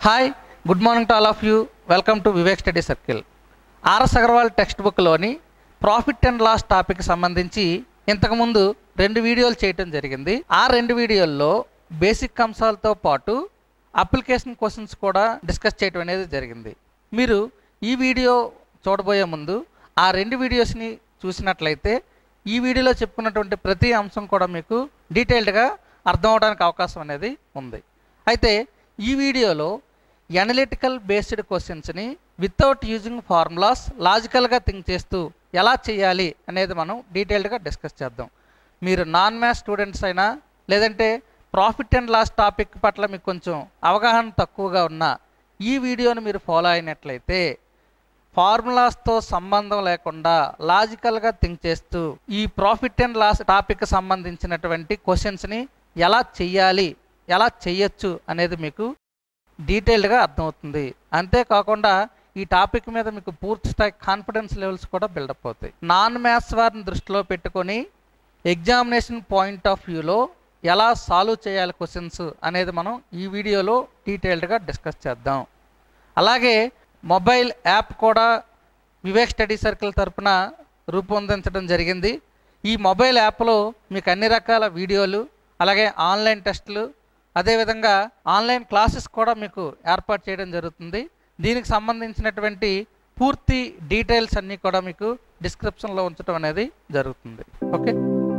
Hi good morning to all of you welcome to Vivek study circle R S Agarwal text బుక్లోని profit and loss topic సంబంధించి ఇంతకుముందు రెండు వీడియోలు చేయటం జరిగింది ఆ రెండు వీడియోల్లో బేసిక్ అంశాలతో పాటు అప్లికేషన్ క్వశ్చన్స్ కూడా డిస్కస్ చేయటం అనేది జరిగింది మీరు ఈ వీడియో చూడబోయే ముందు ఆ రెండు వీడియోస్ని చూసినట్లయితే ఈ వీడియోలో చెప్పుకున్నటువంటి ప్రతి అంశం కూడా మీకు డీటెయిల్డ్గా అర్థం అవడానికి అవకాశం అనేది ఉంది అయితే ఈ వీడియోలో ఎనలిటికల్ బేస్డ్ క్వశ్చన్స్ని వితౌట్ యూజింగ్ ఫార్ములాస్ లాజికల్గా థింక్ చేస్తూ ఎలా చేయాలి అనేది మనం డీటెయిల్డ్గా డిస్కస్ చేద్దాం మీరు నాన్ మ్యాథ్స్ స్టూడెంట్స్ అయినా లేదంటే ప్రాఫిట్ అండ్ లాస్ టాపిక్ పట్ల మీకు కొంచెం అవగాహన తక్కువగా ఉన్నా ఈ వీడియోని మీరు ఫాలో అయినట్లయితే ఫార్ములాస్తో సంబంధం లేకుండా లాజికల్గా థింక్ చేస్తూ ఈ ప్రాఫిట్ అండ్ లాస్ టాపిక్ సంబంధించినటువంటి క్వశ్చన్స్ని ఎలా చెయ్యాలి ఎలా చెయ్యొచ్చు అనేది మీకు డీటెయిల్డ్గా అర్థమవుతుంది అంతేకాకుండా ఈ టాపిక్ మీద మీకు పూర్తి స్థాయి కాన్ఫిడెన్స్ లెవెల్స్ కూడా బిల్డప్ అవుతాయి నాన్ మ్యాథ్స్ వారిని దృష్టిలో పెట్టుకొని ఎగ్జామినేషన్ పాయింట్ ఆఫ్ వ్యూలో ఎలా సాల్వ్ చేయాలి క్వశ్చన్స్ అనేది మనం ఈ వీడియోలో డీటెయిల్డ్గా డిస్కస్ చేద్దాం అలాగే మొబైల్ యాప్ కూడా వివేక్ స్టడీ సర్కిల్ తరపున రూపొందించడం జరిగింది ఈ మొబైల్ యాప్లో మీకు అన్ని రకాల వీడియోలు అలాగే ఆన్లైన్ టెస్టులు అదేవిధంగా ఆన్లైన్ క్లాసెస్ కూడా మీకు ఏర్పాటు చేయడం జరుగుతుంది దీనికి సంబంధించినటువంటి పూర్తి డీటెయిల్స్ అన్నీ కూడా మీకు డిస్క్రిప్షన్లో ఉంచడం అనేది జరుగుతుంది ఓకే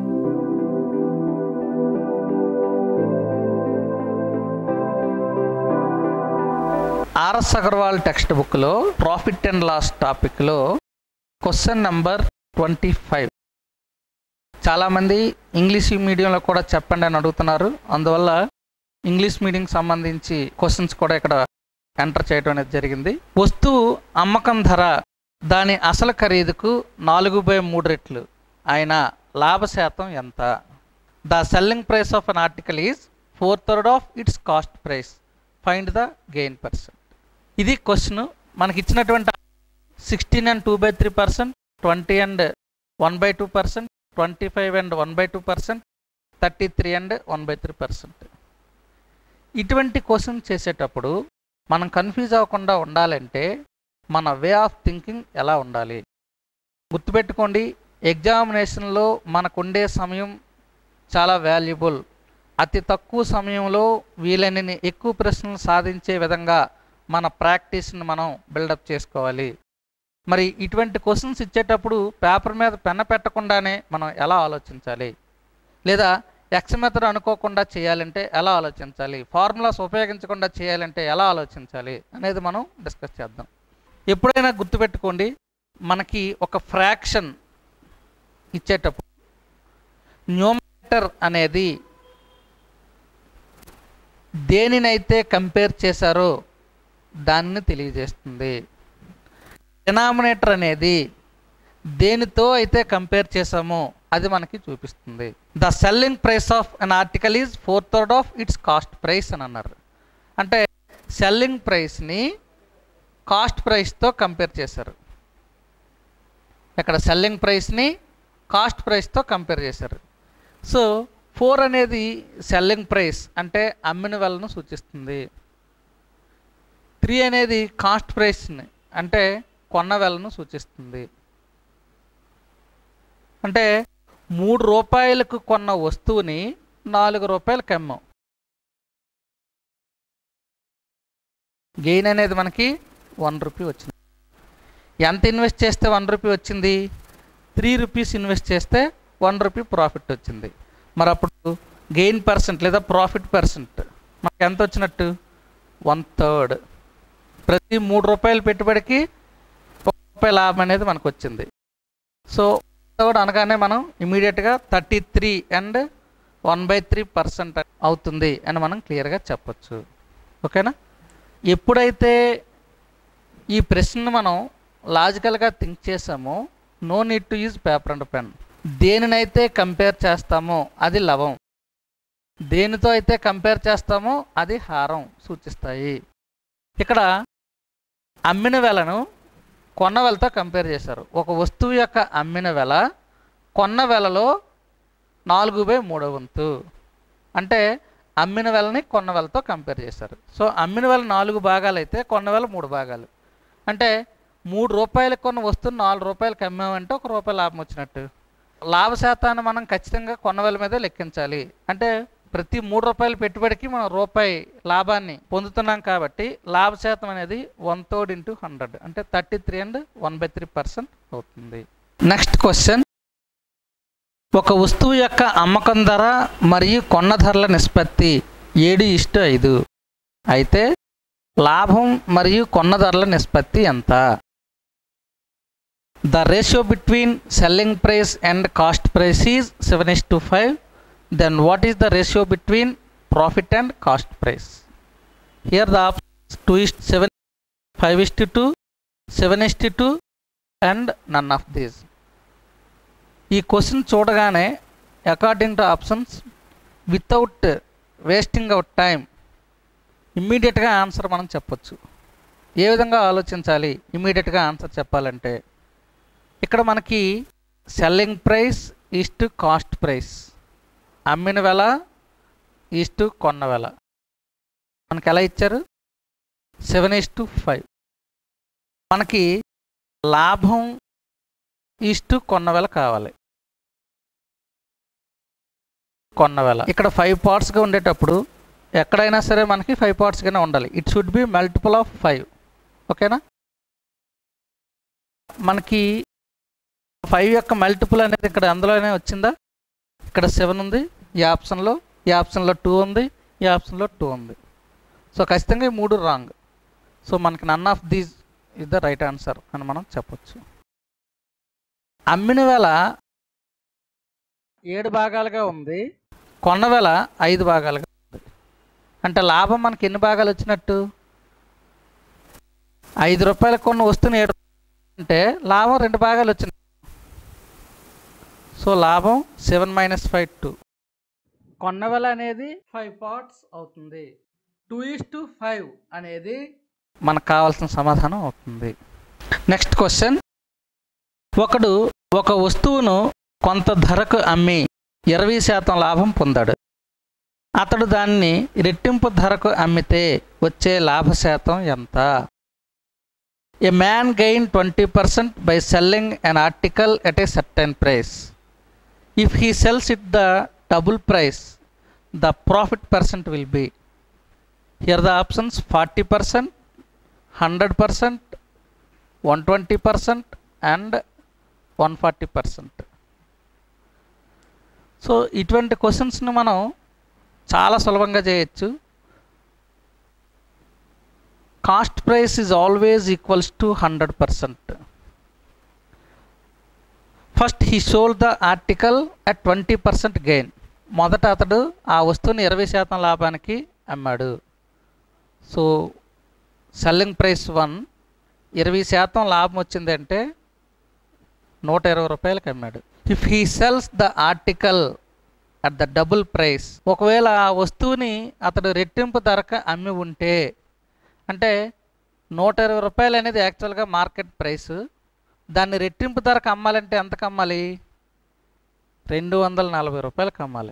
ఆర్ఎస్ అగర్వాల్ టెక్స్ట్ బుక్లో ప్రాఫిట్ అండ్ లాస్ టాపిక్లో క్వశ్చన్ నెంబర్ ట్వంటీ ఫైవ్ చాలామంది ఇంగ్లీష్ మీడియంలో కూడా చెప్పండి అని అడుగుతున్నారు అందువల్ల ఇంగ్లీష్ మీడియంకి సంబంధించి క్వశ్చన్స్ కూడా ఇక్కడ ఎంటర్ చేయడం అనేది జరిగింది వస్తువు అమ్మకం ధర దాని అసలు ఖరీదుకు నాలుగు బై మూడు రెట్లు అయిన లాభ శాతం ఎంత the selling price of an article is four third of its cost price find the gain percent ఇది క్వశ్చన్ మనకి ఇచ్చినటువంటి sixteen and two by three percent twenty and one by two percent twenty five and one by two percent thirty three and one by three percent ఇటువంటి question చేసేటప్పుడు మనం confuse అవ్వకుండా ఉండాలంటే మన way of thinking ఎలా ఉండాలి గుర్తుపెట్టుకోండి ఎగ్జామినేషన్లో మనకుండే సమయం చాలా వాల్యుబుల్ అతి తక్కువ సమయంలో వీలైనన్ని ఎక్కువ ప్రశ్నలు సాధించే విధంగా మన ప్రాక్టీస్ని మనం బిల్డప్ చేసుకోవాలి మరి ఇటువంటి క్వశ్చన్స్ ఇచ్చేటప్పుడు పేపర్ మీద పెన్న పెట్టకుండానే మనం ఎలా ఆలోచించాలి లేదా ఎక్స్ మెథడ్ అనుకోకుండా చేయాలంటే ఎలా ఆలోచించాలి ఫార్ములాస్ ఉపయోగించకుండా చేయాలంటే ఎలా ఆలోచించాలి అనేది మనం డిస్కస్ చేద్దాం ఎప్పుడైనా గుర్తుపెట్టుకోండి మనకి ఒక ఫ్రాక్షన్ ఇచ్చేటప్పుడు న్యూమరేటర్ అనేది దేనినైతే కంపేర్ చేశారో దాన్ని తెలియజేస్తుంది డినామినేటర్ అనేది దేనితో అయితే కంపేర్ చేసామో అది మనకి చూపిస్తుంది the selling price of an article is four third of its cost price అని అన్నారు అంటే సెల్లింగ్ ప్రైస్ని కాస్ట్ ప్రైస్తో కంపేర్ చేశారు ఇక్కడ సెల్లింగ్ ప్రైస్ని కాస్ట్ ప్రైస్తో కంపేర్ చేశారు సో ఫోర్ అనేది సెల్లింగ్ ప్రైస్ అంటే అమ్మిన వెలను సూచిస్తుంది త్రీ అనేది కాస్ట్ ప్రైస్ని అంటే కొన్న వెలను సూచిస్తుంది అంటే మూడు రూపాయలకు కొన్న వస్తువుని నాలుగు రూపాయలకి అమ్మాం గెయిన్ అనేది మనకి వన్ రూపీ వచ్చింది ఎంత ఇన్వెస్ట్ చేస్తే వన్ రూపీ వచ్చింది త్రీ రూపీస్ ఇన్వెస్ట్ చేస్తే వన్ రూపీ ప్రాఫిట్ వచ్చింది మరి అప్పుడు గెయిన్ పర్సెంట్ లేదా ప్రాఫిట్ పర్సెంట్ మనకి ఎంత వచ్చినట్టు వన్ థర్డ్ ప్రతి మూడు రూపాయల పెట్టుబడికి ఒక రూపాయి లాభం అనేది మనకు వచ్చింది సో థర్డ్ అనగానే మనం ఇమీడియట్గా thirty three and one by three percent అవుతుంది అని మనం క్లియర్గా చెప్పొచ్చు ఓకేనా ఎప్పుడైతే ఈ ప్రశ్నను మనం లాజికల్గా థింక్ చేసామో no need to use paper and pen దేనినైతే కంపేర్ చేస్తామో అది లవం దేనితో అయితే కంపేర్ చేస్తామో అది హారం సూచిస్తాయి ఇక్కడ అమ్మిన వెలను కొన్న వెలతో కంపేర్ చేశారు ఒక వస్తువు యొక్క అమ్మిన వెల కొన్న వెలలో నాలుగు బై మూడో వంతు అంటే అమ్మిన వెలని కొన్న వెలతో కంపేర్ చేశారు సో అమ్మిన వెల నాలుగు భాగాలు అయితే కొన్న వెల మూడు భాగాలు అంటే మూడు రూపాయలకు కొన్న వస్తువుని నాలుగు రూపాయలకి అమ్మామంటే ఒక రూపాయి లాభం వచ్చినట్టు లాభ శాతాన్ని మనం ఖచ్చితంగా కొన్న వెల మీద లెక్కించాలి అంటే ప్రతి మూడు రూపాయల పెట్టుబడికి మనం రూపాయి లాభాన్ని పొందుతున్నాం కాబట్టి లాభ శాతం అనేది వన్ థర్డ్ ఇంటూ హండ్రెడ్ అంటే thirty three and one by three percent అవుతుంది నెక్స్ట్ క్వశ్చన్ ఒక వస్తువు యొక్క అమ్మకం ధర మరియు కొన్న ధరల నిష్పత్తి ఏడు ఇష్టు ఐదు అయితే లాభం మరియు కొన్న ధరల నిష్పత్తి ఎంత the ratio between selling price and cost price is seven is to five then what is the ratio between profit and cost price here the two is seven five is to two seven is to two and none of these ఈ question చూడగానే according to options without wasting our time ఇమ్మీడియట్గా answer మనం చెప్పొచ్చు ఏ విధంగా ఆలోచించాలి ఇమ్మీడియట్గా answer చెప్పాలంటే ఇక్కడ మనకి selling price is to cost price అమ్మిన వెల ఈస్ టు కొన్న వెల మనకి ఎలా ఇచ్చారు సెవెన్ ఈస్ టు ఫైవ్ మనకి లాభం ఈస్ టు కొన్న వెల కావాలి కొన్న వెల ఇక్కడ ఫైవ్ పార్ట్స్గా ఉండేటప్పుడు ఎక్కడైనా సరే మనకి ఫైవ్ పార్ట్స్గానే ఉండాలి it should be multiple of five ఓకేనా మనకి ఫైవ్ యొక్క మల్టిపుల్ అనేది ఇక్కడ అందులోనే వచ్చిందా ఇక్కడ సెవెన్ ఉంది ఈ ఆప్షన్లో ఈ ఆప్షన్లో టూ ఉంది ఈ ఆప్షన్లో టూ ఉంది సో ఖచ్చితంగా ఈ మూడు రాంగ్ సో మనకి none of these is the right answer అని మనం చెప్పొచ్చు అమ్మిన వేల ఏడు భాగాలుగా ఉంది కొన్న వేల ఐదు భాగాలుగా ఉంది అంటే లాభం మనకి ఎన్ని భాగాలు వచ్చినట్టు ఐదు రూపాయలకు కొన్న వస్తువుని ఏడు అంటే లాభం రెండు భాగాలు వచ్చినాయి సో లాభం సెవెన్ మైనస్ ఫైవ్ టూ కొన్న వెల అనేది ఫైవ్ పార్ట్స్ అవుతుంది టూ ఈస్ టు ఫైవ్ అనేది మనకు కావాల్సిన సమాధానం అవుతుంది నెక్స్ట్ క్వశ్చన్ ఒకడు ఒక వస్తువును కొంత ధరకు అమ్మి ఇరవై శాతం లాభం పొందాడు అతడు దాన్ని రెట్టింపు ధరకు అమ్మితే వచ్చే లాభ శాతం ఎంత a man gain twenty percent by selling an article at a certain price if he sells it the double price the profit percent will be here the options forty percent hundred percent one twenty percent and one forty percent so ఇటువంటి క్వశ్చన్స్ని మనం చాలా సులభంగా చేయొచ్చు cost price is always equals to hundred percent first he sold the article at twenty percent gain మొదట అతడు ఆ వస్తువుని ఇరవై శాతం లాభానికి అమ్మాడు సో సెల్లింగ్ ప్రైస్ వన్ ఇరవై శాతం లాభం వచ్చింది అంటే నూట ఇరవై రూపాయలకి అమ్మాడు if he sells the article at the double price ఒకవేళ ఆ వస్తువుని అతడు రెట్టింపు ధరకు అమ్మి ఉంటే అంటే నూట ఇరవై రూపాయలు అనేది యాక్చువల్గా మార్కెట్ ప్రైస్ దాన్ని రెట్టింపు ధరకు అమ్మాలంటే ఎంతకు అమ్మాలి రెండు వందల నలభై రూపాయలకు అమ్మాలి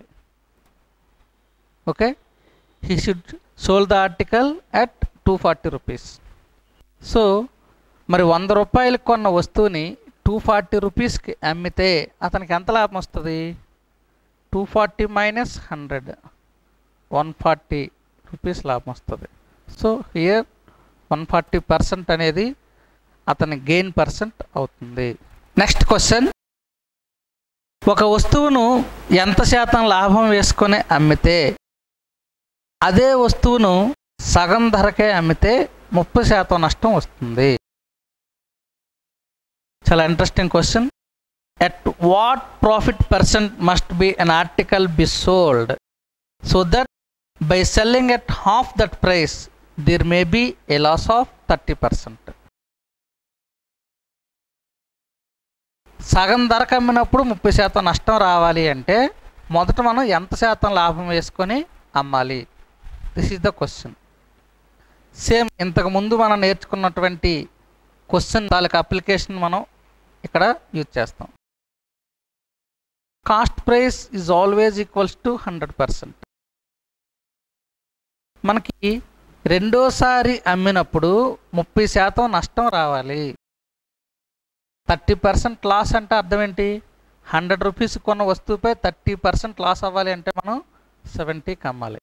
okay he should sold the article at two forty rupees so మరి వంద రూపాయలకు కొన్న వస్తువుని టూ ఫార్టీ రూపీస్కి అమ్మితే అతనికి ఎంత లాభం వస్తుంది two forty minus hundred one forty rupees లాభం వస్తుంది so here one forty percent అనేది అతని గెయిన్ పర్సెంట్ అవుతుంది నెక్స్ట్ క్వశ్చన్ ఒక వస్తువును ఎంత శాతం లాభం వేసుకొని అమ్మితే అదే వస్తువును సగం ధరకే అమ్మితే ముప్పై శాతం నష్టం వస్తుంది చాలా interesting question at what profit percent must be an article be sold so that by selling at half that price there may be a loss of thirty percent సగం ధరకు అమ్మినప్పుడు ముప్పై శాతం నష్టం రావాలి అంటే మొదట మనం ఎంత శాతం లాభం వేసుకొని అమ్మాలి this is the question same ఇంతకుముందు మనం నేర్చుకున్నటువంటి క్వశ్చన్ తాలూకు అప్లికేషన్ మనం ఇక్కడ యూజ్ చేస్తాం cost price is always equals to hundred percent మనకి రెండోసారి అమ్మినప్పుడు ముప్పై శాతం నష్టం రావాలి థర్టీ పర్సెంట్ లాస్ అంటే అర్థం ఏంటి హండ్రెడ్ రూపీస్ కొన్న వస్తువుపై థర్టీ పర్సెంట్ లాస్ అవ్వాలి అంటే మనం సెవెంటీకి అమ్మాలి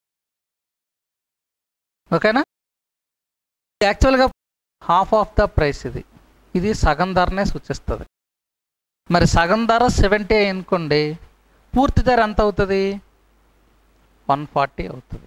ఓకేనా యాక్చువల్గా హాఫ్ ఆఫ్ ద ప్రైస్ ఇది ఇది సగం ధరనే సూచిస్తుంది మరి సగం ధర సెవెంటీ అనుకోండి పూర్తి ధర ఎంత అవుతుంది వన్ ఫార్టీ అవుతుంది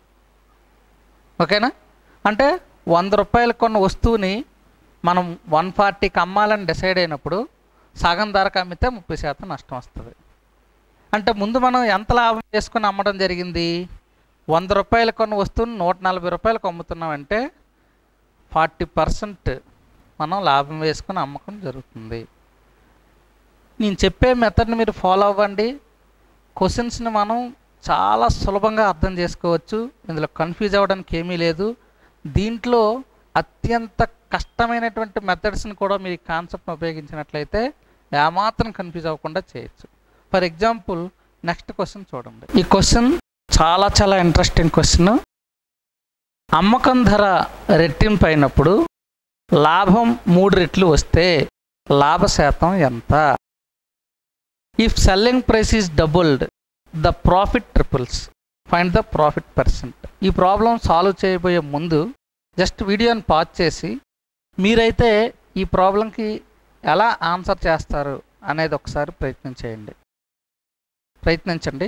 ఓకేనా అంటే వంద రూపాయలు కొన్న వస్తువుని మనం వన్ ఫార్టీకి అమ్మాలని డిసైడ్ అయినప్పుడు సగం ధరకు అమ్మితే ముప్పై శాతం నష్టం వస్తుంది అంటే ముందు మనం ఎంత లాభం చేసుకుని అమ్మడం జరిగింది వంద రూపాయలు కొన్న వస్తువుని నూట నలభై రూపాయలకు అమ్ముతున్నామంటే ఫార్టీ పర్సెంట్ మనం లాభం వేసుకుని అమ్మకం జరుగుతుంది నేను చెప్పే మెథడ్ని మీరు ఫాలో అవ్వండి క్వశ్చన్స్ని మనం చాలా సులభంగా అర్థం చేసుకోవచ్చు ఇందులో కన్ఫ్యూజ్ అవ్వడానికి ఏమీ లేదు దీంట్లో అత్యంత కష్టమైనటువంటి మెథడ్స్ని కూడా మీరు ఈ కాన్సెప్ట్ని ఉపయోగించినట్లయితే ఏమాత్రం కన్ఫ్యూజ్ అవ్వకుండా చేయొచ్చు ఫర్ ఎగ్జాంపుల్ నెక్స్ట్ క్వశ్చన్ చూడండి ఈ క్వశ్చన్ చాలా చాలా ఇంట్రెస్టింగ్ క్వశ్చన్ అమ్మకం ధర రెట్టింపు అయినప్పుడు లాభం మూడు రెట్లు వస్తే లాభ శాతం ఎంత if selling price is doubled the profit triples find the profit percent ఈ ప్రాబ్లం సాల్వ్ చేయబోయే ముందు జస్ట్ వీడియోని పాజ్ చేసి మీరైతే ఈ ప్రాబ్లంకి ఎలా ఆన్సర్ చేస్తారు అనేది ఒకసారి ప్రయత్నం చేయండి ప్రయత్నించండి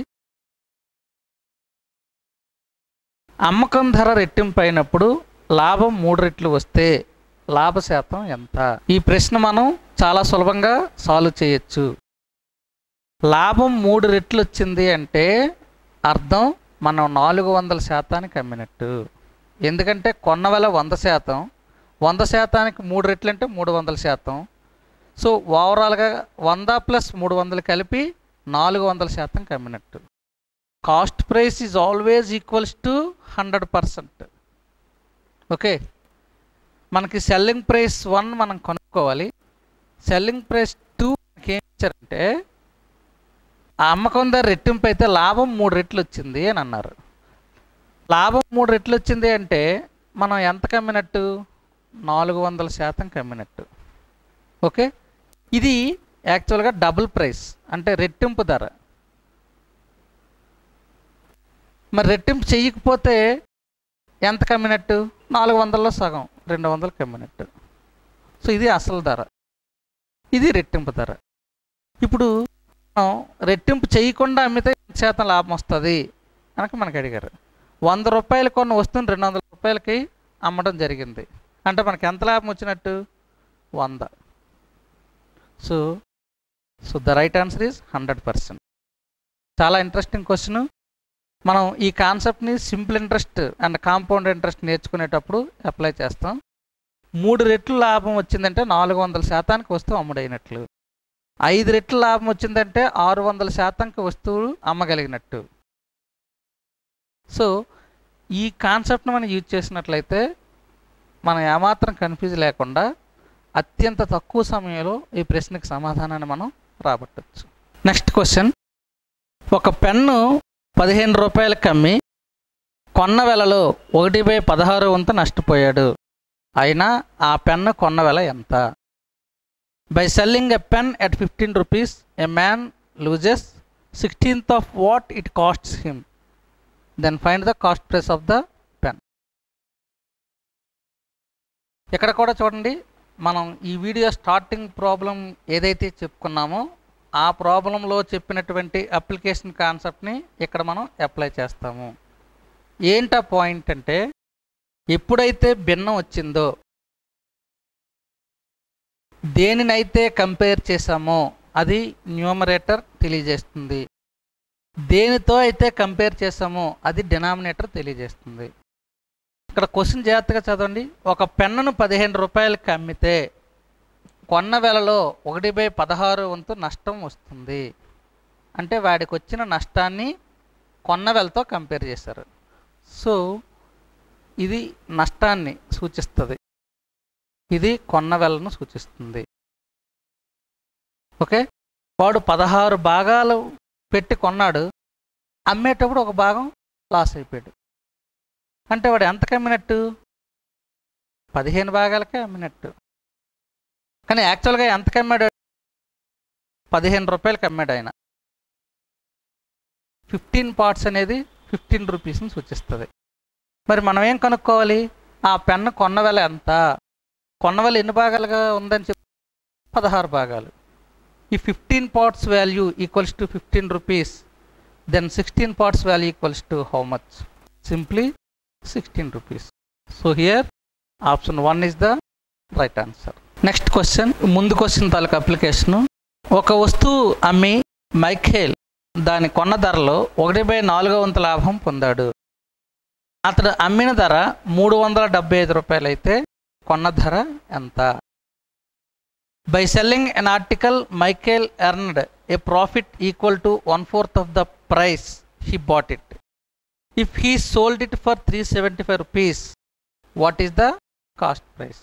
అమ్మకం ధర రెట్టింపు అయినప్పుడు లాభం మూడు రెట్లు వస్తే లాభ శాతం ఎంత ఈ ప్రశ్న మనం చాలా సులభంగా సాల్వ్ చేయొచ్చు లాభం మూడు రెట్లు వచ్చింది అంటే అర్థం మనం నాలుగు వందల శాతానికి అమ్మినట్టు ఎందుకంటే కొన్న వెల వంద శాతం వంద శాతానికి మూడు రెట్లు అంటే మూడు వందల శాతం సో ఓవరాల్గా వంద ప్లస్ మూడు వందలు కలిపి నాలుగు వందల శాతం అమ్మినట్టు cost price is always equals to hundred percent okay మనకి సెల్లింగ్ ప్రైస్ వన్ మనం కొనుక్కోవాలి సెల్లింగ్ ప్రైస్ టూ మనకి ఏం ఇచ్చారంటే ఆ అమ్మకం ధర రెట్టింపు అయితే లాభం మూడు రెట్లు వచ్చింది అని అన్నారు లాభం మూడు రెట్లు వచ్చింది అంటే మనం ఎంత కమ్మినట్టు నాలుగు వందల శాతం కమ్మినట్టు ఓకే ఇది యాక్చువల్గా డబుల్ ప్రైస్ అంటే రెట్టింపు ధర మరి రెట్టింపు చెయ్యకపోతే ఎంత కమ్మినట్టు నాలుగు వందల్లో సగం రెండు వందలు కమ్మినట్టు సో ఇది అసలు ధర ఇది రెట్టింపు ధర ఇప్పుడు మనం రెట్టింపు చేయకుండా అమ్మితే ఎంత శాతం లాభం వస్తుంది అనక మనకి అడిగారు వంద రూపాయలు కొన్న వస్తువుని రెండు వందల రూపాయలకి అమ్మడం జరిగింది అంటే మనకి ఎంత లాభం వచ్చినట్టు వంద so so the right answer is hundred percent చాలా ఇంట్రెస్టింగ్ క్వశ్చన్ మనం ఈ కాన్సెప్ట్ని simple interest and compound interest నేర్చుకునేటప్పుడు అప్లై చేస్తాం మూడు రెట్లు లాభం వచ్చిందంటే నాలుగు వందల శాతానికి వస్తువు అమ్ముడైనట్లు ఐదు రెట్లు లాభం వచ్చిందంటే ఆరు వందల శాతానికి వస్తువులు అమ్మగలిగినట్టు సో ఈ కాన్సెప్ట్ని మనం యూజ్ చేసినట్లయితే మనం ఏమాత్రం కన్ఫ్యూజ్ లేకుండా అత్యంత తక్కువ సమయంలో ఈ ప్రశ్నకి సమాధానాన్ని మనం రాబట్టచ్చు నెక్స్ట్ క్వశ్చన్ ఒక పెన్ను పదిహేను రూపాయలకి అమ్మి కొన్న వెలలో ఒకటి బై పదహారు వంతు నష్టపోయాడు అయినా ఆ పెన్ను కొన్న వెల ఎంత by selling a pen at fifteen rupees a man loses sixteenth of what it costs him then find the cost price of the pen ఇక్కడ కూడా చూడండి మనం ఈ వీడియో స్టార్టింగ్ ప్రాబ్లం ఏదైతే చెప్పుకున్నామో ఆ ప్రాబ్లంలో చెప్పినటువంటి అప్లికేషన్ కాన్సెప్ట్ని ఇక్కడ మనం అప్లై చేస్తాము ఏంటా పాయింట్ అంటే ఎప్పుడైతే భిన్నం వచ్చిందో దేనినైతే కంపేర్ చేసామో అది న్యూమరేటర్ తెలియజేస్తుంది దేనితో అయితే కంపేర్ చేసామో అది డినామినేటర్ తెలియజేస్తుంది ఇక్కడ క్వశ్చన్ జాగ్రత్తగా చదవండి ఒక పెన్నును పదిహేను రూపాయలకి అమ్మితే కొన్న వెలలో ఒకటి బై పదహారు వంతు నష్టం వస్తుంది అంటే వాడికి వచ్చిన నష్టాన్ని కొన్న వెలతో కంపేర్ చేశారు సో ఇది నష్టాన్ని సూచిస్తుంది ఇది కొన్న వెలను సూచిస్తుంది ఓకే వాడు పదహారు భాగాలు పెట్టి కొన్నాడు అమ్మేటప్పుడు ఒక భాగం లాస్ అయిపోయాడు అంటే వాడు ఎంతకు అమ్మినట్టు పదిహేను భాగాలకే అమ్మినట్టు కానీ యాక్చువల్గా ఎంతకు అమ్మాడు పదిహేను రూపాయలకి అమ్మాడు ఆయన ఫిఫ్టీన్ పార్ట్స్ అనేది ఫిఫ్టీన్ రూపీస్ని సూచిస్తుంది మరి మనం ఏం కనుక్కోవాలి ఆ పెన్ను కొన్న వెల ఎంత కొన్న వెల ఎన్ని భాగాలుగా ఉందని చెప్పి పదహారు భాగాలు ఈ fifteen parts value equals to fifteen rupees then sixteen parts value equals to how much simply sixteen rupees so here option one is the right answer next question ముందు క్వశ్చన్ తాలూకు అప్లికేషను ఒక వస్తువు అమ్మి మైఖేల్ దాని కొన్న ధరలో ఒకటి by నాలుగో వంతు లాభం పొందాడు అతడు అమ్మిన ధర మూడు వందల డెబ్బై ఐదు రూపాయలు అయితే కొన్న ధర ఎంత by selling an article Michael earned a profit equal to one fourth of the price he bought it if he sold it for three seventy five rupees what is the cost price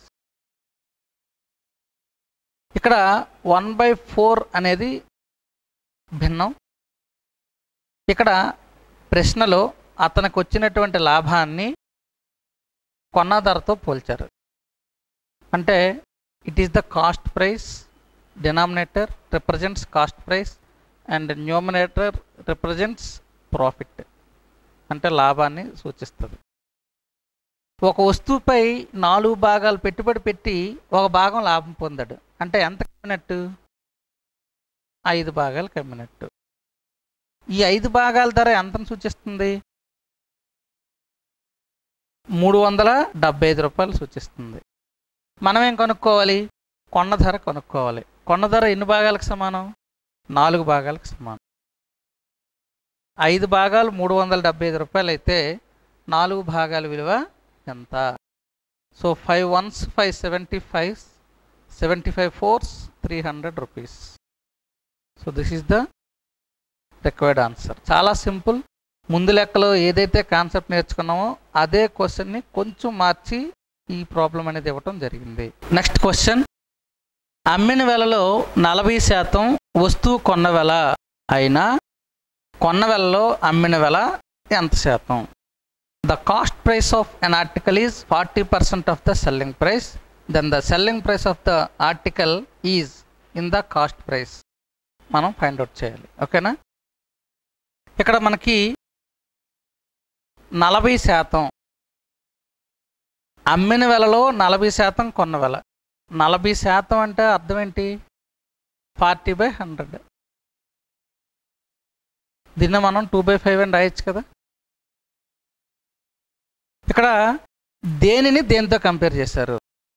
ఇక్కడ one by four అనేది భిన్నం ఇక్కడ ప్రశ్నలో అతనికి వచ్చినటువంటి లాభాన్ని కొన్న ధరతో పోల్చారు అంటే it is the cost price denominator represents cost price and numerator represents profit అంటే లాభాన్ని సూచిస్తుంది ఒక వస్తువుపై నాలుగు భాగాలు పెట్టుబడి పెట్టి ఒక భాగం లాభం పొందాడు అంటే ఎంత కమ్మినట్టు ఐదు భాగాలు కమ్మినట్టు ఈ ఐదు భాగాల ధర ఎంతను సూచిస్తుంది మూడు వందల డెబ్బై ఐదు రూపాయలు సూచిస్తుంది మనం ఏం కొనుక్కోవాలి కొన్న ధర కొనుక్కోవాలి కొన్న ధర ఎన్ని భాగాలకు సమానం నాలుగు భాగాలకు సమానం ఐదు భాగాలు మూడు వందల డెబ్బై ఐదు రూపాయలు అయితే నాలుగు భాగాల విలువ ఎంత so five ones five seventy five seventy five fours three hundred rupees so this is the required answer చాలా సింపుల్ ముందు లెక్కలో ఏదైతే కాన్సెప్ట్ నేర్చుకున్నామో అదే క్వశ్చన్ని కొంచెం మార్చి ఈ ప్రాబ్లం అనేది ఇవ్వటం జరిగింది నెక్స్ట్ క్వశ్చన్ అమ్మిన వెలలో నలభై శాతం వస్తువు కొన్న వెల అయినా కొన్న వెలలో అమ్మిన వెల ఎంత శాతం the cost price of an article is forty percent of the selling price then the selling price of the article is in the cost price మనం ఫైండ్ అవుట్ చేయాలి ఓకేనా ఇక్కడ మనకి నలభై శాతం అమ్మిన వెలలో నలభై శాతం కొన్న వెల నలభై శాతం అంటే అర్థం ఏంటి ఫార్టీ బై హండ్రెడ్ దీన్ని మనం టూ బై ఫైవ్ అని రాయొచ్చు కదా ఇక్కడ దేనిని దేనితో కంపేర్ చేశారు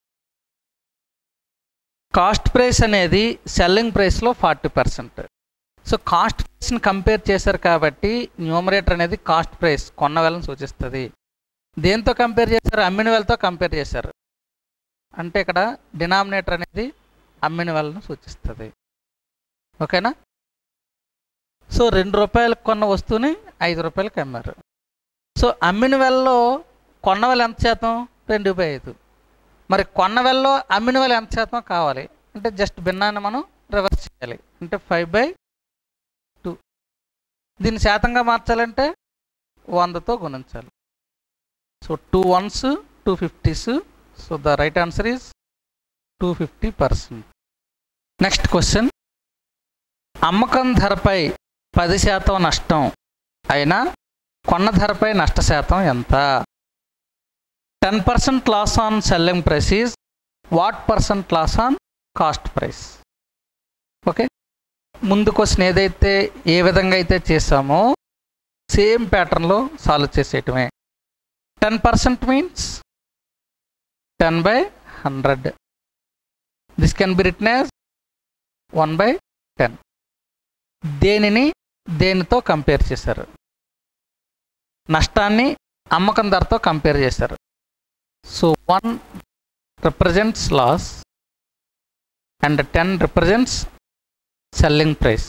కాస్ట్ ప్రైస్ అనేది సెల్లింగ్ ప్రైస్లో ఫార్టీ పర్సెంట్ సో కాస్ట్ ప్రైస్ని కంపేర్ చేశారు కాబట్టి న్యూమరేటర్ అనేది కాస్ట్ ప్రైస్ కొన్న వేలను సూచిస్తుంది దేంతో కంపేర్ చేశారు అమ్మిన వేలతో కంపేర్ చేశారు అంటే ఇక్కడ డినామినేటర్ అనేది అమ్మిన వేలను సూచిస్తుంది ఓకేనా సో రెండు రూపాయలకు కొన్న వస్తువుని ఐదు రూపాయలకి అమ్మారు సో అమ్మిన వేలలో కొన్న వేల ఎంత శాతం రెండు బై ఐదు మరి కొన్న వేలలో అమ్మిన వేల ఎంత శాతం కావాలి అంటే జస్ట్ భిన్నాన్ని మనం రివర్స్ చేయాలి అంటే ఫైవ్ బై టూ దీన్ని శాతంగా మార్చాలంటే వందతో గుణించాలి so two ones two fifties so the right answer is two fifty percent next question అమ్మకం ధరపై పది శాతం నష్టం అయినా కొన్న ధరపై నష్ట శాతం ఎంత ten percent loss on selling price is what percent loss on cost price okay ముందు క్వశ్చన్ ఏదైతే ఏ విధంగా అయితే చేసామో సేమ్ ప్యాటర్న్లో సాల్వ్ చేసేయటమే ten percent means ten by hundred this can be written as one by ten దేనిని దేనితో కంపేర్ చేశారు నష్టాన్ని అమ్మకం ధరతో కంపేర్ చేశారు so one represents loss and ten represents selling price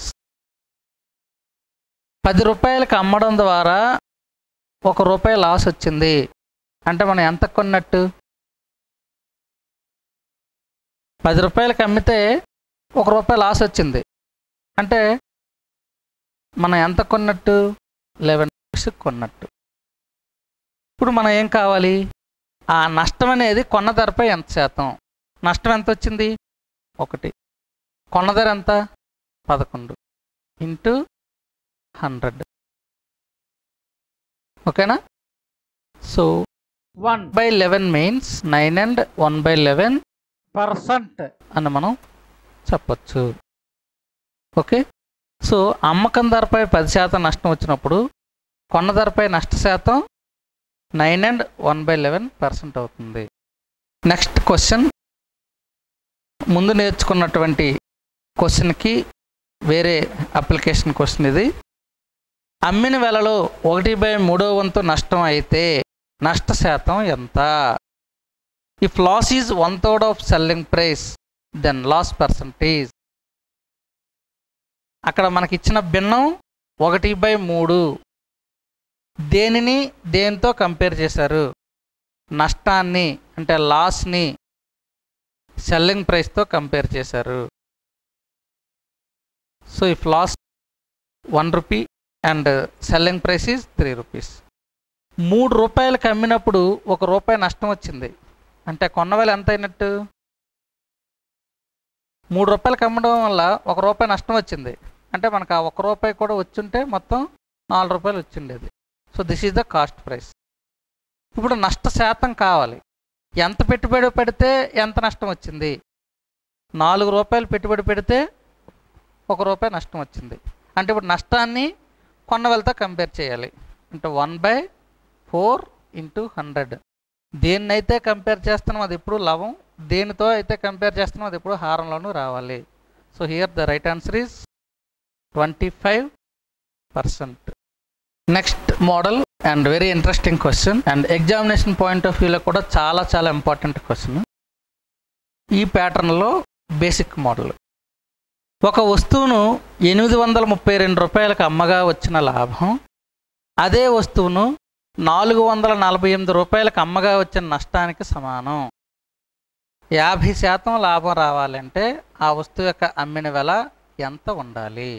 పది రూపాయలకి అమ్మడం ద్వారా ఒక రూపాయి లాస్ వచ్చింది అంటే మనం ఎంత కొన్నట్టు పది రూపాయలకి అమ్మితే ఒక రూపాయి లాస్ వచ్చింది అంటే మనం ఎంత కొన్నట్టు లెవెన్ రూపీస్ కొన్నట్టు ఇప్పుడు మనం ఏం కావాలి ఆ నష్టం అనేది కొన్న ధరపై ఎంత శాతం నష్టం ఎంత వచ్చింది ఒకటి కొన్న ధర ఎంత పదకొండు ఇంటూ హండ్రెడ్ ఓకేనా so one by eleven means nine and one by eleven percent అని మనం చెప్పచ్చు ఓకే సో అమ్మకం ధరపై పది శాతం నష్టం వచ్చినప్పుడు కొన్న ధరపై నష్ట శాతం nine and one by eleven percent అవుతుంది నెక్స్ట్ క్వశ్చన్ ముందు నేర్చుకున్నటువంటి క్వశ్చన్కి వేరే అప్లికేషన్ క్వశ్చన్ ఇది అమ్మిన వెలలో ఒకటి బై మూడో వంతు నష్టం అయితే నష్ట శాతం ఎంత if loss is one third of selling price then loss percentage అక్కడ మనకి ఇచ్చిన భిన్నం ఒకటి బై మూడు దేనిని దేనితో కంపేర్ చేశారు నష్టాన్ని అంటే లాస్ని సెల్లింగ్ ప్రైస్తో కంపేర్ చేశారు so if loss one rupee and selling price is three rupees మూడు రూపాయలకి అమ్మినప్పుడు ఒక రూపాయి నష్టం వచ్చింది అంటే కొన్న వేల ఎంత అయినట్టు మూడు రూపాయలకి అమ్మడం వల్ల ఒక రూపాయి నష్టం వచ్చింది అంటే మనకు ఆ ఒక రూపాయి కూడా వచ్చుంటే మొత్తం నాలుగు రూపాయలు వచ్చిండేది so this is the cost price ఇప్పుడు నష్ట శాతం కావాలి ఎంత పెట్టుబడి పెడితే ఎంత నష్టం వచ్చింది నాలుగు రూపాయలు పెట్టుబడి పెడితే ఒక రూపాయి నష్టం వచ్చింది అంటే ఇప్పుడు నష్టాన్ని కొన్న వెళ్తా కంపేర్ చేయాలి అంటే one by four into hundred దేన్నైతే కంపేర్ చేస్తున్నాం అది ఎప్పుడు లవం దేనితో అయితే కంపేర్ చేస్తున్నాం అది ఎప్పుడు హారంలోనూ రావాలి so here the right answer is twenty five percent next model and very interesting question and examination point of వ్యూలో కూడా చాలా చాలా ఇంపార్టెంట్ క్వశ్చన్ ఈ ప్యాటర్న్లో బేసిక్ మోడల్ ఒక వస్తువును ఎనిమిది వందల ముప్పై రెండు రూపాయలకు అమ్మగా వచ్చిన లాభం అదే వస్తువును నాలుగు వందల నలభై ఎనిమిది రూపాయలకు అమ్మగా వచ్చిన నష్టానికి సమానం యాభై శాతం లాభం రావాలంటే ఆ వస్తువు యొక్క అమ్మిన వెల ఎంత ఉండాలి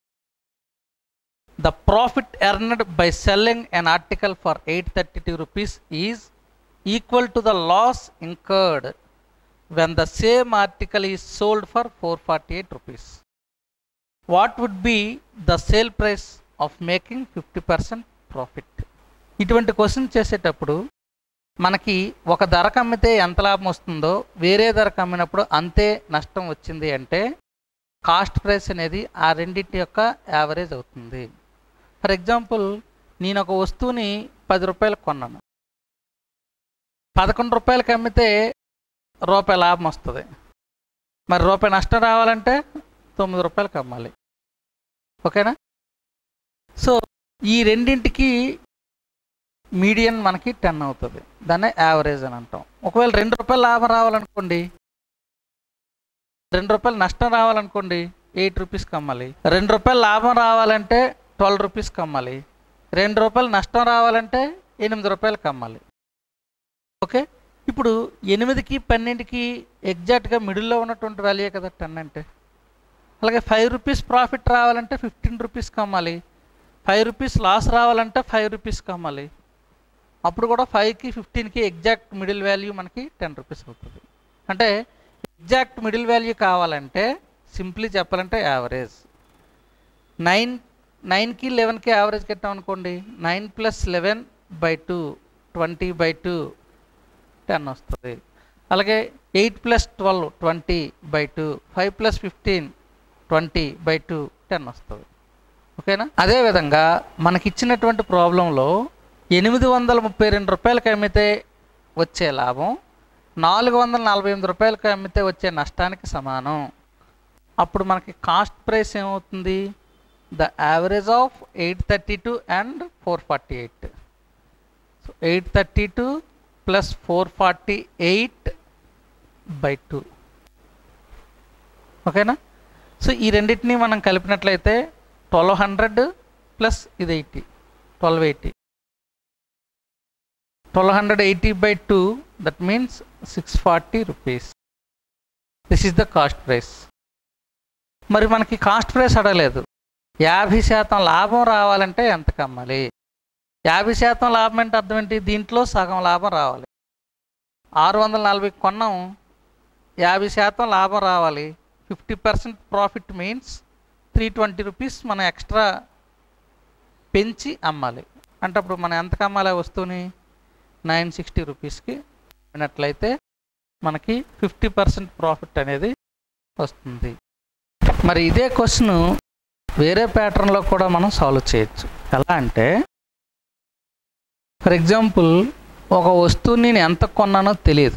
the profit earned by selling an article for eight thirty two rupees is equal to the loss incurred when the same article is sold for four forty eight rupees what would be the sale price of making fifty percent profit ఇటువంటి question చేసేటప్పుడు మనకి ఒక ధరకు అమ్మితే ఎంత లాభం వస్తుందో వేరే ధరకు అమ్మినప్పుడు అంతే నష్టం వచ్చింది అంటే కాస్ట్ ప్రైస్ అనేది ఆ రెండింటి యొక్క యావరేజ్ అవుతుంది ఫర్ ఎగ్జాంపుల్ నేను ఒక వస్తువుని పది రూపాయలకు కొన్నాను పదకొండు రూపాయలకి అమ్మితే రూపాయి లాభం వస్తుంది మరి రూపాయి నష్టం రావాలంటే తొమ్మిది రూపాయలకి అమ్మాలి ఓకేనా సో ఈ రెండింటికి మీడియన్ మనకి టెన్ అవుతుంది దాన్నే యావరేజ్ అని అంటాం ఒకవేళ రెండు రూపాయలు లాభం రావాలనుకోండి రెండు రూపాయలు నష్టం రావాలనుకోండి ఎయిట్ రూపీస్కి అమ్మాలి రెండు రూపాయలు లాభం రావాలంటే ట్వెల్వ్ రూపీస్కి అమ్మాలి రెండు రూపాయలు నష్టం రావాలంటే ఎనిమిది రూపాయలకి అమ్మాలి ఓకే ఇప్పుడు ఎనిమిదికి పన్నెండుకి ఎగ్జాక్ట్గా మిడిల్లో ఉన్నటువంటి వాల్యూ కదా టెన్ అంటే అలాగే ఫైవ్ రూపీస్ ప్రాఫిట్ రావాలంటే ఫిఫ్టీన్ రూపీస్కి అమ్మాలి ఫైవ్ రూపీస్ లాస్ రావాలంటే ఫైవ్ రూపీస్కి అమ్మాలి అప్పుడు కూడా ఫైవ్కి ఫిఫ్టీన్కి ఎగ్జాక్ట్ మిడిల్ వాల్యూ మనకి టెన్ రూపీస్ అవుతుంది అంటే ఎగ్జాక్ట్ మిడిల్ వాల్యూ కావాలంటే సింప్లీ చెప్పాలంటే యావరేజ్ నైన్ నైన్కి లెవెన్కి యావరేజ్ కట్టాం అనుకోండి nine plus eleven by two twenty by two ten వస్తుంది అలాగే eight plus twelve twenty by two five plus fifteen twenty by two ten వస్తుంది ఓకేనా అదేవిధంగా మనకి ఇచ్చినటువంటి ప్రాబ్లంలో ఎనిమిది వందల ముప్పై రెండు రూపాయలకి అమ్మితే వచ్చే లాభం నాలుగు వందల నలభై ఎనిమిది రూపాయలకి అమ్మితే వచ్చే నష్టానికి సమానం అప్పుడు మనకి కాస్ట్ ప్రైస్ ఏమవుతుంది the average of eight thirty two and four forty eight so eight thirty two plus four forty eight by two ఓకేనా సో ఈ రెండింటిని మనం కలిపినట్లయితే ట్వెల్వ్ హండ్రెడ్ ప్లస్ ఇది eighty twelve eighty twelve hundred eighty by two that means six forty rupees this is the cost price మరి మనకి cost price అడగలేదు యాభై శాతం లాభం రావాలంటే ఎంత కమ్మాలి యాభై శాతం లాభం అంటే అర్థం ఏంటి దీంట్లో సగం లాభం రావాలి ఆరు వందల నలభై కొన్నాం యాభై శాతం లాభం రావాలి fifty percent profit means three twenty rupees మనం ఎక్స్ట్రా పెంచి అమ్మాలి అంటే అప్పుడు మనం ఎంతకు అమ్మాలి ఆ వస్తువుని నైన్ సిక్స్టీ రూపీస్కి అమ్మినట్లయితే మనకి ఫిఫ్టీ పర్సెంట్ ప్రాఫిట్ అనేది వస్తుంది మరి ఇదే క్వశ్చన్ వేరే ప్యాటర్న్లో కూడా మనం సాల్వ్ చేయొచ్చు ఎలా అంటే ఫర్ ఎగ్జాంపుల్ ఒక వస్తువుని నేను ఎంత కొన్నానో తెలియదు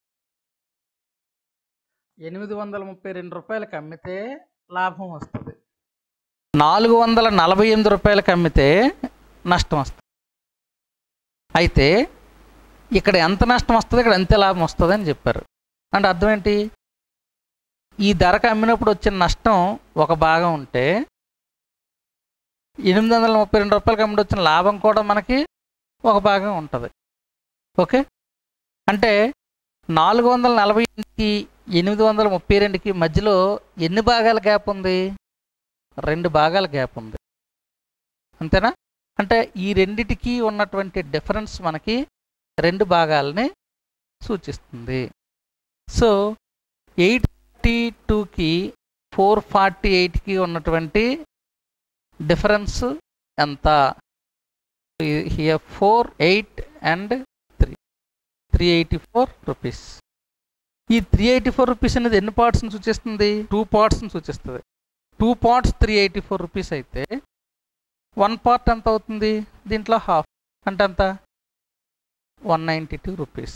ఎనిమిది వందల ముప్పై రెండు రూపాయలకి అమ్మితే లాభం వస్తుంది నాలుగు వందల నలభై ఎనిమిది రూపాయలకి అమ్మితే నష్టం వస్తుంది అయితే ఇక్కడ ఎంత నష్టం వస్తుంది ఇక్కడ అంతే లాభం వస్తుంది అని చెప్పారు అంటే అర్థం ఏంటి ఈ ధరకు అమ్మినప్పుడు వచ్చిన నష్టం ఒక భాగం ఉంటే ఎనిమిది వందల ముప్పై రెండు రూపాయలకి అమ్మిడి వచ్చిన లాభం కూడా మనకి ఒక భాగం ఉంటుంది ఓకే అంటే నాలుగు వందల నలభై ఎనిమిదికి ఎనిమిది వందల ముప్పై రెండుకి మధ్యలో ఎన్ని భాగాల గ్యాప్ ఉంది రెండు భాగాల గ్యాప్ ఉంది అంతేనా అంటే ఈ రెండిటికి ఉన్నటువంటి డిఫరెన్స్ మనకి రెండు భాగాలని సూచిస్తుంది సో ఎయిట్ థర్టీ టూకి ఫోర్ ఫార్టీ ఎయిట్కి ఉన్నటువంటి డిఫరెన్స్ ఎంత here four eight and three three eighty four rupees ఈ త్రీ ఎయిటీ ఫోర్ రూపీస్ అనేది ఎన్ని పార్ట్స్ని సూచిస్తుంది టూ పార్ట్స్ని సూచిస్తుంది two parts three eighty four rupees అయితే వన్ పార్ట్ ఎంత అవుతుంది దీంట్లో హాఫ్ అంటే ఎంత వన్ నైంటీ టూ రూపీస్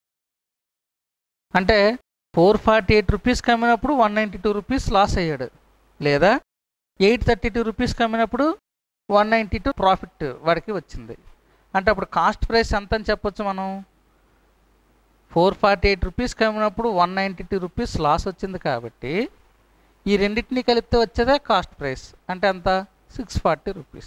అంటే ఫోర్ ఫార్టీ ఎయిట్ రూపీస్కి అమ్మినప్పుడు one ninety two rupees loss అయ్యాడు లేదా ఎయిట్ థర్టీ టూ రూపీస్కి అమ్మినప్పుడు వన్ నైంటీ టూ ప్రాఫిట్ వాడికి వచ్చింది అంటే అప్పుడు కాస్ట్ ప్రైస్ ఎంత అని చెప్పొచ్చు మనం ఫోర్ ఫార్టీ ఎయిట్ రూపీస్కి అమ్మినప్పుడు one ninety two rupees loss వచ్చింది కాబట్టి ఈ రెండింటిని కలిపితే వచ్చేదే కాస్ట్ ప్రైస్ అంటే ఎంత సిక్స్ ఫార్టీ రూపీస్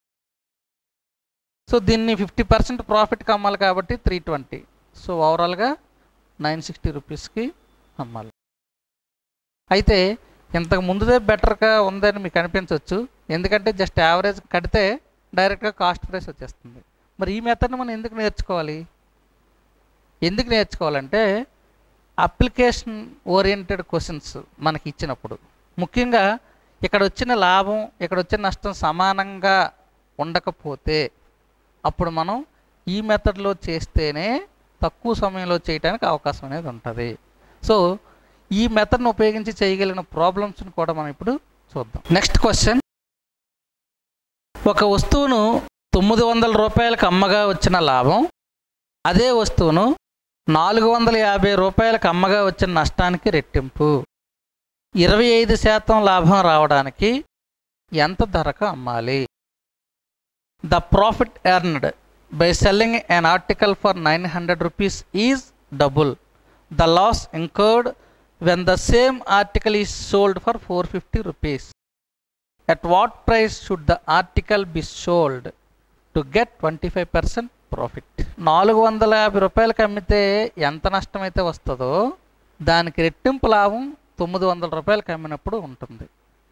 సో దీన్ని ఫిఫ్టీ పర్సెంట్ ప్రాఫిట్కి అమ్మాలి కాబట్టి త్రీ ట్వంటీ సో ఓవరాల్గా నైన్ సిక్స్టీ రూపీస్కి అమ్మాలి అయితే ఇంతకు ముందుదే బెటర్గా ఉందని మీకు అనిపించవచ్చు ఎందుకంటే జస్ట్ యావరేజ్ కడితే డైరెక్ట్గా కాస్ట్ ప్రైస్ వచ్చేస్తుంది మరి ఈ మెథడ్ని మనం ఎందుకు నేర్చుకోవాలి ఎందుకు నేర్చుకోవాలంటే అప్లికేషన్ ఓరియంటెడ్ క్వశ్చన్స్ మనకి ఇచ్చినప్పుడు ముఖ్యంగా ఇక్కడ వచ్చిన లాభం ఇక్కడ వచ్చిన నష్టం సమానంగా ఉండకపోతే అప్పుడు మనం ఈ మెథడ్లో చేస్తేనే తక్కువ సమయంలో చేయడానికి అవకాశం అనేది ఉంటుంది సో ఈ మెథడ్ను ఉపయోగించి చేయగలిగిన ప్రాబ్లమ్స్ని కూడా మనం ఇప్పుడు చూద్దాం నెక్స్ట్ క్వశ్చన్ ఒక వస్తువును తొమ్మిది వందల రూపాయలకు అమ్మగా వచ్చిన లాభం అదే వస్తువును నాలుగు వందల యాభై రూపాయలకు అమ్మగా వచ్చిన నష్టానికి రెట్టింపు ఇరవై ఐదు శాతం లాభం రావడానికి ఎంత ధరకు అమ్మాలి the profit earned by selling an article for nine hundred rupees is double the loss incurred when the same article is sold for 450 rupees. At what price should the article be sold to get 25% profit నాలుగు వందల యాభై రూపాయలకి అమ్మితే ఎంత నష్టం అయితే వస్తుందో దానికి రెట్టింపు లాభం తొమ్మిది వందల రూపాయలకి అమ్మినప్పుడు ఉంటుంది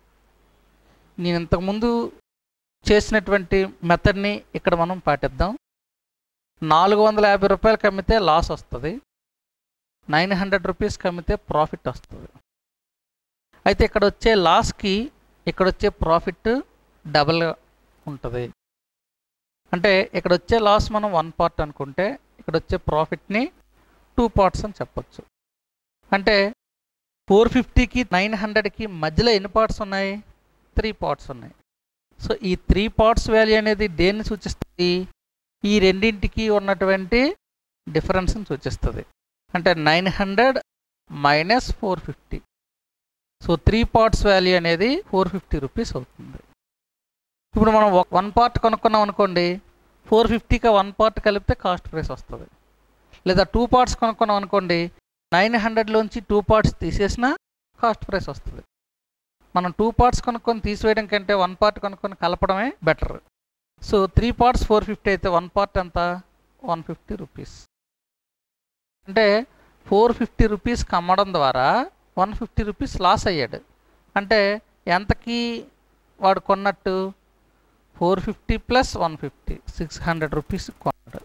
నేను ఇంతకుముందు చేసినటువంటి మెథడ్ని ఇక్కడ మనం పాటిద్దాం నాలుగు వందల యాభై రూపాయలకి అమ్మితే లాస్ వస్తుంది నైన్ హండ్రెడ్ రూపీస్కి అమ్మితే ప్రాఫిట్ వస్తుంది అయితే ఇక్కడ వచ్చే లాస్కి ఇక్కడ వచ్చే ప్రాఫిట్ డబల్గా ఉంటుంది అంటే ఇక్కడ వచ్చే లాస్ మనం వన్ పార్ట్ అనుకుంటే ఇక్కడ వచ్చే ప్రాఫిట్ని టూ పార్ట్స్ అని చెప్పొచ్చు అంటే ఫోర్ ఫిఫ్టీకి నైన్ హండ్రెడ్కి మధ్యలో ఎన్ని పార్ట్స్ ఉన్నాయి త్రీ పార్ట్స్ ఉన్నాయి సో ఈ త్రీ పార్ట్స్ వాల్యూ అనేది దేన్ని సూచిస్తుంది ఈ రెండింటికి ఉన్నటువంటి డిఫరెన్స్ని సూచిస్తుంది అంటే nine hundred minus four fifty so three parts value అనేది ఫోర్ ఫిఫ్టీ రూపీస్ అవుతుంది ఇప్పుడు మనం వన్ పార్ట్ కొనుక్కున్నాం అనుకోండి ఫోర్ ఫిఫ్టీకి వన్ పార్ట్ కలిపితే కాస్ట్ ప్రైస్ వస్తుంది లేదా టూ పార్ట్స్ కొనుక్కున్నాం అనుకోండి నైన్ హండ్రెడ్లోంచి టూ పార్ట్స్ తీసేసినా కాస్ట్ ప్రైస్ వస్తుంది మనం టూ పార్ట్స్ కొనుక్కొని తీసివేయడం కంటే వన్ పార్ట్ కొనుక్కొని కలపడమే better so three parts four fifty అయితే వన్ పార్ట్ ఎంత వన్ ఫిఫ్టీ రూపీస్ అంటే ఫోర్ ఫిఫ్టీ రూపీస్కి అమ్మడం ద్వారా వన్ ఫిఫ్టీ రూపీస్ లాస్ అయ్యాడు అంటే ఎంతకి వాడు కొన్నట్టు four fifty plus one fifty six hundred rupees కొన్నాడు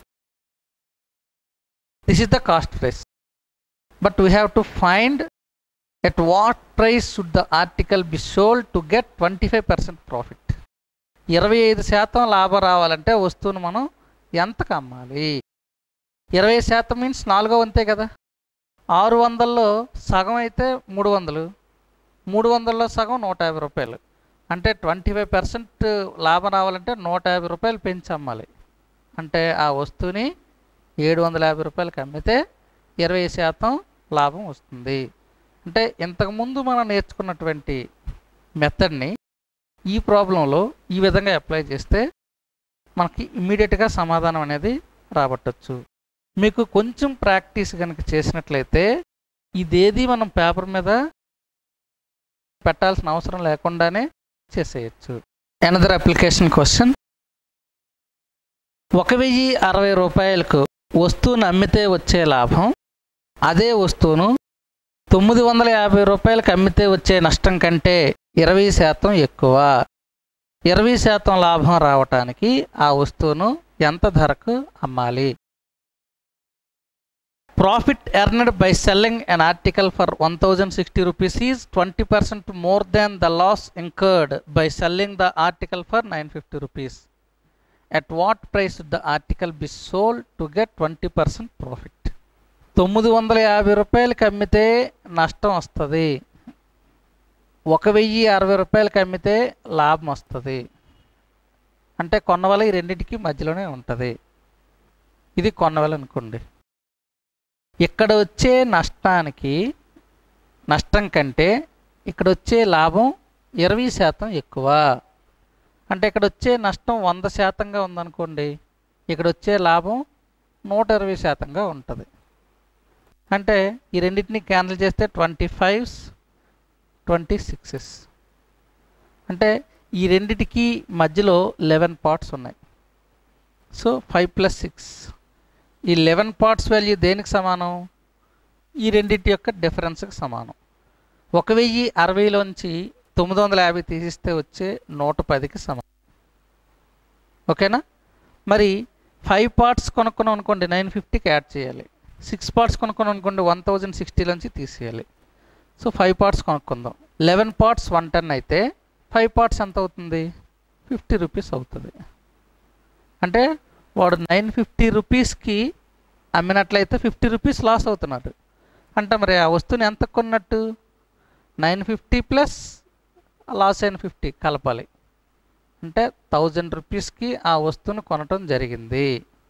this is the cost price but we have to find at what price should the article be sold to get twenty five percent profit ఇరవై ఐదు శాతం లాభం రావాలంటే వస్తువును మనం ఎంతకు అమ్మాలి ఇరవై శాతం మీన్స్ నాలుగో వంతే కదా ఆరు వందల్లో సగం అయితే మూడు వందలు మూడు వందల్లో సగం నూట యాభై రూపాయలు అంటే ట్వంటీ ఫైవ్ పర్సెంట్ లాభం రావాలంటే నూట యాభై రూపాయలు పెంచి అమ్మాలి అంటే ఆ వస్తువుని ఏడు వందల యాభై రూపాయలకి అమ్మితే ఇరవై శాతం లాభం వస్తుంది అంటే ఇంతకుముందు మనం నేర్చుకున్నటువంటి మెథడ్ని ఈ ప్రాబ్లంలో ఈ విధంగా అప్లై చేస్తే మనకి ఇమ్మీడియట్గా సమాధానం అనేది రాబట్టచ్చు మీకు కొంచెం ప్రాక్టీస్ కనుక చేసినట్లయితే ఇదేది మనం పేపర్ మీద పెట్టాల్సిన అవసరం లేకుండానే చేసేయచ్చు ఎనదర్ అప్లికేషన్ క్వశ్చన్ ఒక వెయ్యి అరవై రూపాయలకు వస్తువును అమ్మితే వచ్చే లాభం అదే వస్తువును తొమ్మిది వందల యాభై రూపాయలకు అమ్మితే వచ్చే నష్టం కంటే ఇరవై శాతం ఎక్కువ ఇరవై శాతం లాభం రావటానికి ఆ వస్తువును ఎంత ధరకు అమ్మాలి profit earned by selling an article for one thousand sixty rupees is twenty percent more than the loss incurred by selling the article for nine fifty rupees at what price the article be sold to get twenty percent profit తొమ్మిది వందల యాభై రూపాయలకి అమ్మితే నష్టం వస్తుంది ఒక వెయ్యి అరవై రూపాయలకి అమ్మితే లాభం వస్తుంది అంటే కొన్నవల ఈ రెండింటికి మధ్యలోనే ఉంటుంది ఇది కొన్నవల అనుకోండి ఇక్కడ వచ్చే నష్టానికి నష్టం కంటే ఇక్కడ వచ్చే లాభం ఇరవై శాతం ఎక్కువ అంటే ఇక్కడ వచ్చే నష్టం వంద శాతంగా ఉందనుకోండి ఇక్కడ వచ్చే లాభం నూట ఇరవై శాతంగా ఉంటుంది అంటే ఈ రెండింటిని క్యాన్సిల్ చేస్తే ట్వంటీ ఫైవ్స్ ట్వంటీ సిక్సెస్ అంటే ఈ రెండిటికి మధ్యలో లెవెన్ పార్ట్స్ ఉన్నాయి సో ఫైవ్ ప్లస్ సిక్స్ ఈ లెవెన్ పార్ట్స్ వాల్యూ దేనికి సమానం ఈ రెండింటి యొక్క డిఫరెన్స్కి సమానం ఒక వెయ్యి అరవైలోంచి తొమ్మిది వందల యాభై తీసిస్తే వచ్చే నూట పదికి సమానం ఓకేనా మరి ఫైవ్ పార్ట్స్ కొనుక్కున్నాం అనుకోండి నైన్ ఫిఫ్టీకి యాడ్ చేయాలి సిక్స్ పార్ట్స్ కొనుక్కున్నాం అనుకోండి వన్ థౌజండ్ సిక్స్టీలోంచి తీసేయాలి సో ఫైవ్ పార్ట్స్ కొనుక్కుందాం లెవెన్ పార్ట్స్ వన్ టెన్ అయితే ఫైవ్ పార్ట్స్ ఎంత అవుతుంది ఫిఫ్టీ రూపీస్ అవుతుంది అంటే వాడు నైన్ ఫిఫ్టీ రూపీస్కి అమ్మినట్లయితే ఫిఫ్టీ రూపీస్ లాస్ అవుతున్నాడు అంటే మరి ఆ వస్తువుని ఎంత కొన్నట్టు నైన్ ఫిఫ్టీ ప్లస్ లాస్ అయిన ఫిఫ్టీ కలపాలి అంటే థౌజండ్ రూపీస్కి ఆ వస్తువుని కొనటం జరిగింది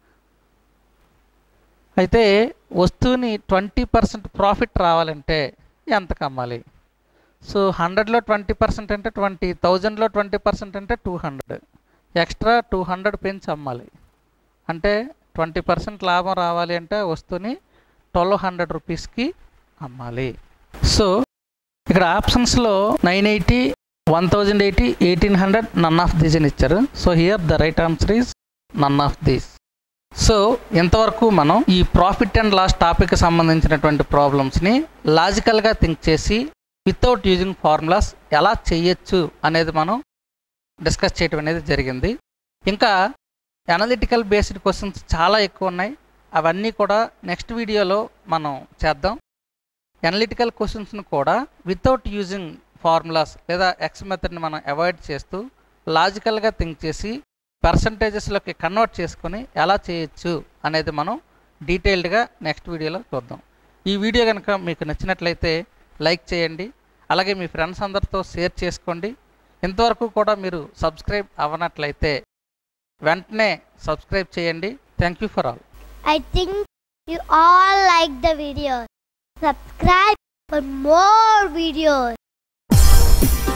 అయితే వస్తువుని ట్వంటీ పర్సెంట్ ప్రాఫిట్ రావాలంటే ఎంత కమ్మాలి సో హండ్రెడ్లో ట్వంటీ పర్సెంట్ అంటే ట్వంటీ థౌజండ్లో ట్వంటీ పర్సెంట్ అంటే two hundred extra two hundred పెంచి అమ్మాలి అంటే ట్వంటీ పర్సెంట్ లాభం రావాలి అంటే వస్తువుని ట్వెల్వ్ హండ్రెడ్ రూపీస్కి అమ్మాలి సో ఇక్కడ ఆప్షన్స్లో nine eighty one thousand eighty eighteen hundred none of these అని ఇచ్చారు so here the right answer is none of these so ఇంతవరకు మనం ఈ ప్రాఫిట్ అండ్ లాస్ టాపిక్కి సంబంధించినటువంటి ప్రాబ్లమ్స్ని లాజికల్గా థింక్ చేసి వితౌట్ యూజింగ్ ఫార్ములాస్ ఎలా చేయొచ్చు అనేది మనం డిస్కస్ చేయడం అనేది జరిగింది ఇంకా అనలిటికల్ బేస్డ్ క్వశ్చన్స్ చాలా ఎక్కువ ఉన్నాయి అవన్నీ కూడా నెక్స్ట్ వీడియోలో మనం చేద్దాం అనలిటికల్ క్వశ్చన్స్ను కూడా వితౌట్ యూజింగ్ ఫార్ములాస్ లేదా ఎక్స్ మెథడ్ని మనం అవాయిడ్ చేస్తూ లాజికల్గా థింక్ చేసి పర్సంటేజెస్లోకి కన్వర్ట్ చేసుకొని ఎలా చేయొచ్చు అనేది మనం డీటెయిల్డ్గా నెక్స్ట్ వీడియోలో చూద్దాం ఈ వీడియో కనుక మీకు నచ్చినట్లయితే లైక్ చేయండి అలాగే మీ ఫ్రెండ్స్ అందరితో షేర్ చేసుకోండి ఇంతవరకు కూడా మీరు సబ్స్క్రైబ్ అవ్వనట్లయితే వెంటనే సబ్స్క్రైబ్ చేయండి thank you for all I think you all like the video. Subscribe for more videos.